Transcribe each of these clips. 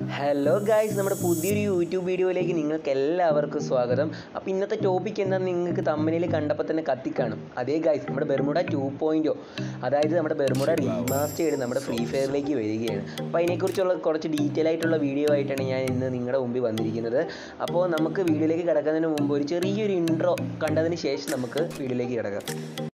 hello guys നമ്മുടെ പുതിയൊരു YouTube വീഡിയോയിലേക്ക് നിങ്ങൾക്ക് എല്ലാവർക്കും സ്വാഗതം അപ്പോൾ ഇന്നത്തെ ടോപ്പിക് എന്താണെന്ന് നിങ്ങൾക്ക് തമ്മനിൽ കണ്ടപ്പോൾ തന്നെ കത്തിക്കാണും അതേ ഗായ്സ് നമ്മുടെ ബെർമുഡ ടു പോയിൻറ്റോ അതായത് നമ്മുടെ ബെർമുഡ റീമാസ്റ്റേഡ് നമ്മുടെ ഫ്രീ ഫയറിലേക്ക് വരികയാണ് അപ്പോൾ അതിനെക്കുറിച്ചുള്ള കുറച്ച് ഡീറ്റെയിൽ ആയിട്ടുള്ള വീഡിയോ ആയിട്ടാണ് ഞാൻ ഇന്ന് നിങ്ങളുടെ മുമ്പിൽ വന്നിരിക്കുന്നത് അപ്പോൾ നമുക്ക് വീഡിയോയിലേക്ക് കിടക്കുന്നതിന് മുമ്പ് ഒരു ചെറിയൊരു ഇൻട്രോ കണ്ടതിന് ശേഷം നമുക്ക് വീഡിയോയിലേക്ക് കിടക്കാം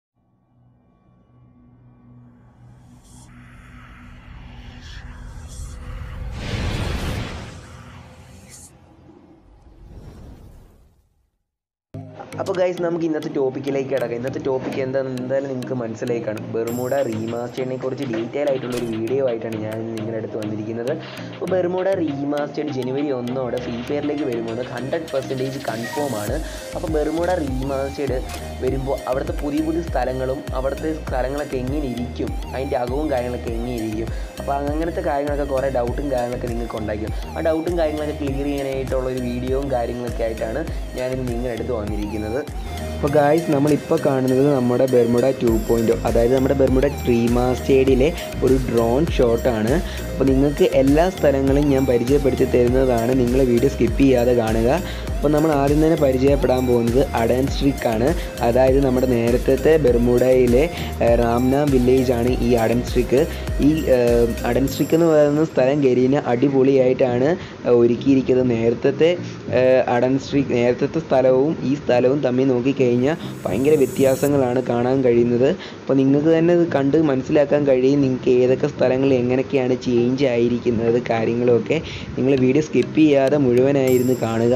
അപ്പോൾ ഗൈസ് നമുക്ക് ഇന്നത്തെ ടോപ്പിക്കിലേക്ക് കിടക്കാം ഇന്നത്തെ ടോപ്പിക് എന്താണെന്ന് എന്തായാലും നിങ്ങൾക്ക് മനസ്സിലായി കാണും ബെർമുഡ റീമാസ്റ്റേഡിനെ കുറിച്ച് ഡീറ്റെയിൽ ആയിട്ടുള്ള ഒരു വീഡിയോ ആയിട്ടാണ് ഞാൻ ഇന്ന് നിങ്ങളുടെ അടുത്ത് വന്നിരിക്കുന്നത് അപ്പോൾ ബെർമുഡ റീമാസ്റ്റേഡ് ജനുവരി ഒന്നോടെ ഫ്രീ ഫയറിലേക്ക് വരുമ്പോൾ ഹൺഡ്രഡ് പെർസെൻറ്റേജ് കൺഫേം ആണ് അപ്പോൾ ബെർമുഡ റീമാസ്റ്റേഡ് വരുമ്പോൾ അവിടുത്തെ പുതിയ പുതിയ സ്ഥലങ്ങളും അവിടുത്തെ സ്ഥലങ്ങളൊക്കെ എങ്ങനെ ഇരിക്കും അതിൻ്റെ അകവും കാര്യങ്ങളൊക്കെ എങ്ങനെ ഇരിക്കും അപ്പോൾ അങ്ങനത്തെ കാര്യങ്ങളൊക്കെ കുറേ ഡൗട്ടും കാര്യങ്ങളൊക്കെ നിങ്ങൾക്ക് ഉണ്ടായിരിക്കും ആ ഡൗട്ടും കാര്യങ്ങളൊക്കെ ക്ലിയർ ചെയ്യാനായിട്ടുള്ള ഒരു വീഡിയോയും കാര്യങ്ങളൊക്കെ ആയിട്ടാണ് ഞാനിന്ന് നിങ്ങളുടെ അടുത്ത് വന്നിരിക്കുന്നത് അപ്പോൾ ഗായ്സ് നമ്മളിപ്പോൾ കാണുന്നത് നമ്മുടെ ബെർമുഡ ടു പോയിൻറ്റ് അതായത് നമ്മുടെ ബെർമുഡ റീമാസ്റ്റേഡിലെ ഒരു ഡ്രോൺ ഷോട്ടാണ് അപ്പോൾ നിങ്ങൾക്ക് എല്ലാ സ്ഥലങ്ങളും ഞാൻ പരിചയപ്പെടുത്തി തരുന്നതാണ് നിങ്ങൾ വീഡിയോ സ്കിപ്പ് ചെയ്യാതെ കാണുക അപ്പോൾ നമ്മൾ ആദ്യം തന്നെ പരിചയപ്പെടാൻ പോകുന്നത് അഡൻ സ്ട്രിക്ക് ആണ് അതായത് നമ്മുടെ നേരത്തെ ബെർമുഡയിലെ റാംനാം വില്ലേജ് ആണ് ഈ അഡൻ സ്ട്രിക്ക് ഈ അഡൻ സ്ട്രിക്ക് എന്ന് പറയുന്ന സ്ഥലം ഗരീന അടിപൊളിയായിട്ടാണ് ഒരുക്കിയിരിക്കുന്നത് നേരത്തെ അഡൻ സ്ട്രിക്ക് നേരത്തെ സ്ഥലവും ഈ സ്ഥലവും തമ്മിൽ നോക്കിക്കഴിഞ്ഞാൽ ഭയങ്കര വ്യത്യാസങ്ങളാണ് കാണാൻ കഴിയുന്നത് അപ്പോൾ നിങ്ങൾക്ക് തന്നെ ഇത് കണ്ട് മനസ്സിലാക്കാൻ കഴിയും നിങ്ങൾക്ക് ഏതൊക്കെ സ്ഥലങ്ങൾ എങ്ങനെയൊക്കെയാണ് ചേഞ്ച് ആയിരിക്കുന്നത് കാര്യങ്ങളൊക്കെ നിങ്ങൾ വീഡിയോ സ്കിപ്പ് ചെയ്യാതെ മുഴുവനായിരുന്നു കാണുക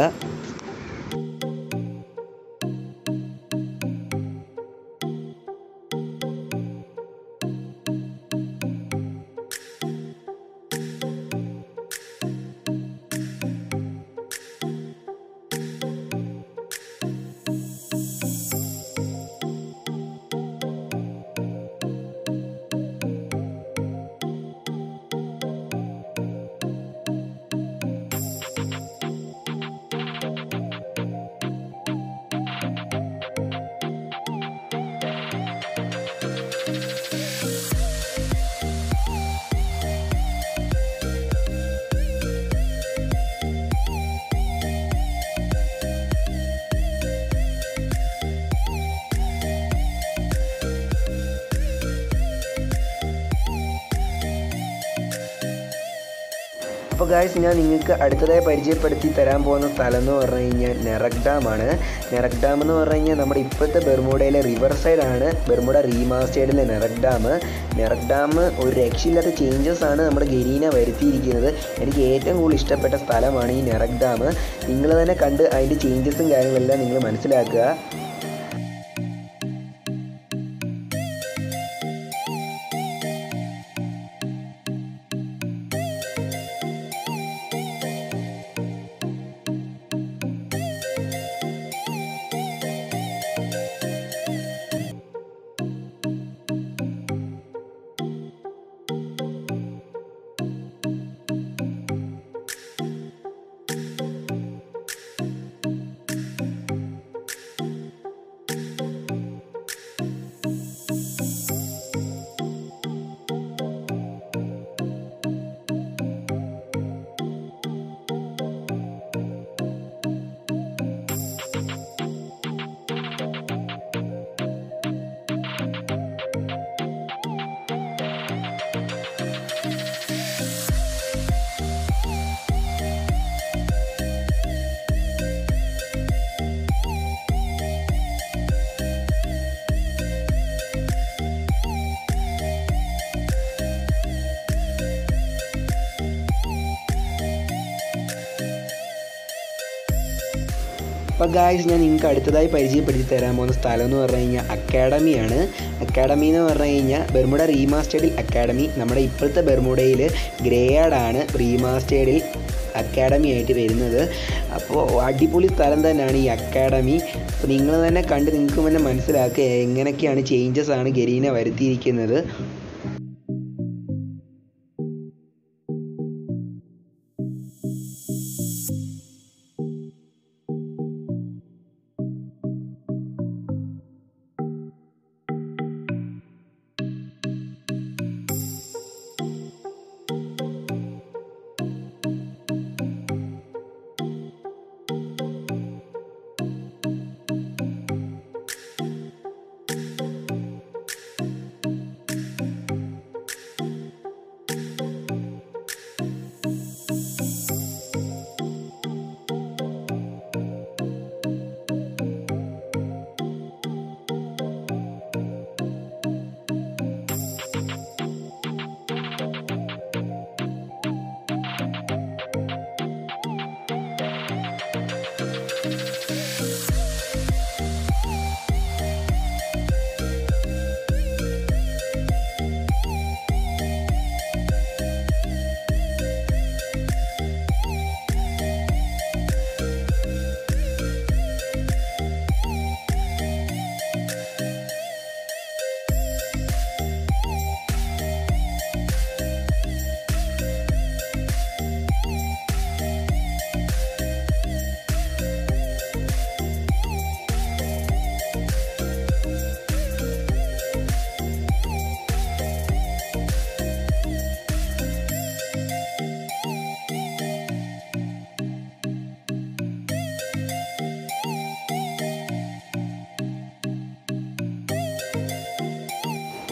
അപ്പോൾ ഗായ്സ് ഞാൻ നിങ്ങൾക്ക് അടുത്തതായി പരിചയപ്പെടുത്തി തരാൻ പോകുന്ന സ്ഥലം എന്ന് പറഞ്ഞു കഴിഞ്ഞാൽ നെറക് ഡാമാണ് നെറക് ഡാം എന്ന് പറഞ്ഞു കഴിഞ്ഞാൽ നമ്മുടെ ഇപ്പോഴത്തെ ബെർമുഡയിലെ റിവർ സൈഡാണ് ബെർമുഡ റീമാസ്റ്റേഡിലെ നെറക് ഡാം നെറക് ഡാം ഒരു രക്ഷയില്ലാത്ത ചേഞ്ചസ് ആണ് നമ്മുടെ ഗരീന വരുത്തിയിരിക്കുന്നത് എനിക്ക് ഏറ്റവും കൂടുതൽ ഇഷ്ടപ്പെട്ട സ്ഥലമാണ് ഈ നെറക് ഡാം നിങ്ങൾ തന്നെ കണ്ട് അതിൻ്റെ ചേഞ്ചസും കാര്യങ്ങളെല്ലാം നിങ്ങൾ മനസ്സിലാക്കുക അപ്പോൾ ഗായ്സ് ഞാൻ നിങ്ങൾക്ക് അടുത്തതായി പരിചയപ്പെടുത്തി തരാൻ പോകുന്ന സ്ഥലം എന്ന് പറഞ്ഞു കഴിഞ്ഞാൽ അക്കാഡമിയാണ് അക്കാഡമി എന്ന് പറഞ്ഞു കഴിഞ്ഞാൽ ബെർമുഡ റീമാസ്റ്റേഡിൽ അക്കാഡമി നമ്മുടെ ഇപ്പോഴത്തെ ബെർമുഡയിൽ ഗ്രേയാഡാണ് റീമാസ്റ്റേഡിൽ അക്കാഡമി ആയിട്ട് വരുന്നത് അപ്പോൾ അടിപൊളി സ്ഥലം തന്നെയാണ് ഈ അക്കാഡമി അപ്പോൾ നിങ്ങൾ തന്നെ കണ്ട് നിങ്ങൾക്ക് തന്നെ മനസ്സിലാക്കുക എങ്ങനെയൊക്കെയാണ് ചേഞ്ചസ് ആണ് ഗരീന വരുത്തിയിരിക്കുന്നത്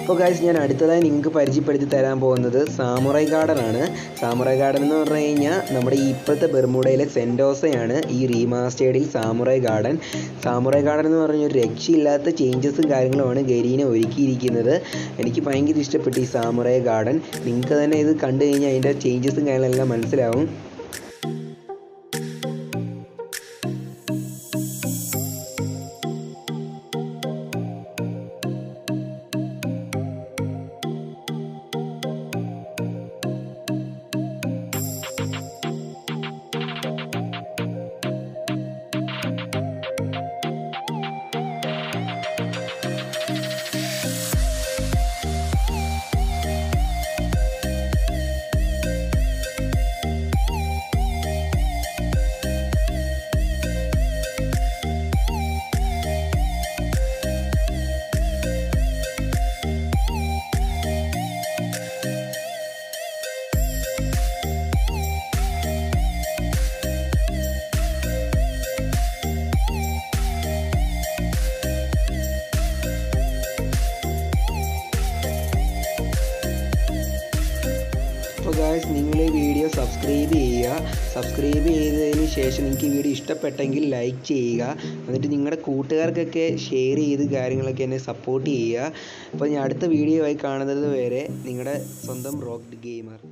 അപ്പോൾ ഗായ്സ് ഞാൻ അടുത്തതായി നിങ്ങൾക്ക് പരിചയപ്പെടുത്തി തരാൻ പോകുന്നത് സാമുറൈ ഗാർഡൻ ആണ് സാമുറൈ ഗാർഡൻ എന്ന് പറഞ്ഞു കഴിഞ്ഞാൽ നമ്മുടെ ഈ ഇപ്പോഴത്തെ ബെർമുഡയിലെ സെൻറ്റോസയാണ് ഈ റീമാസ്റ്റേഡിൽ സാമുറൈ ഗാർഡൻ സാമുറൈ ഗാർഡൻ എന്ന് പറഞ്ഞ ഒരു രക്ഷയില്ലാത്ത ചേഞ്ചസും കാര്യങ്ങളുമാണ് ഗരീനെ ഒരുക്കിയിരിക്കുന്നത് എനിക്ക് ഭയങ്കര ഇഷ്ടപ്പെട്ടു ഈ സാമുറൈ ഗാർഡൻ നിങ്ങൾക്ക് തന്നെ ഇത് കണ്ടു കഴിഞ്ഞാൽ അതിൻ്റെ ചേഞ്ചസും കാര്യങ്ങളെല്ലാം മനസ്സിലാവും അപ്പോൾ ഗായ്സ് നിങ്ങൾ ഈ വീഡിയോ സബ്സ്ക്രൈബ് ചെയ്യുക സബ്സ്ക്രൈബ് ചെയ്തതിന് ശേഷം നിങ്ങൾക്ക് ഈ വീഡിയോ ഇഷ്ടപ്പെട്ടെങ്കിൽ ലൈക്ക് ചെയ്യുക എന്നിട്ട് നിങ്ങളുടെ കൂട്ടുകാർക്കൊക്കെ ഷെയർ ചെയ്ത് കാര്യങ്ങളൊക്കെ എന്നെ സപ്പോർട്ട് ചെയ്യുക അപ്പോൾ ഞാൻ അടുത്ത വീഡിയോ ആയി കാണുന്നത് വരെ നിങ്ങളുടെ സ്വന്തം റോക്ക് ഗെയിമർ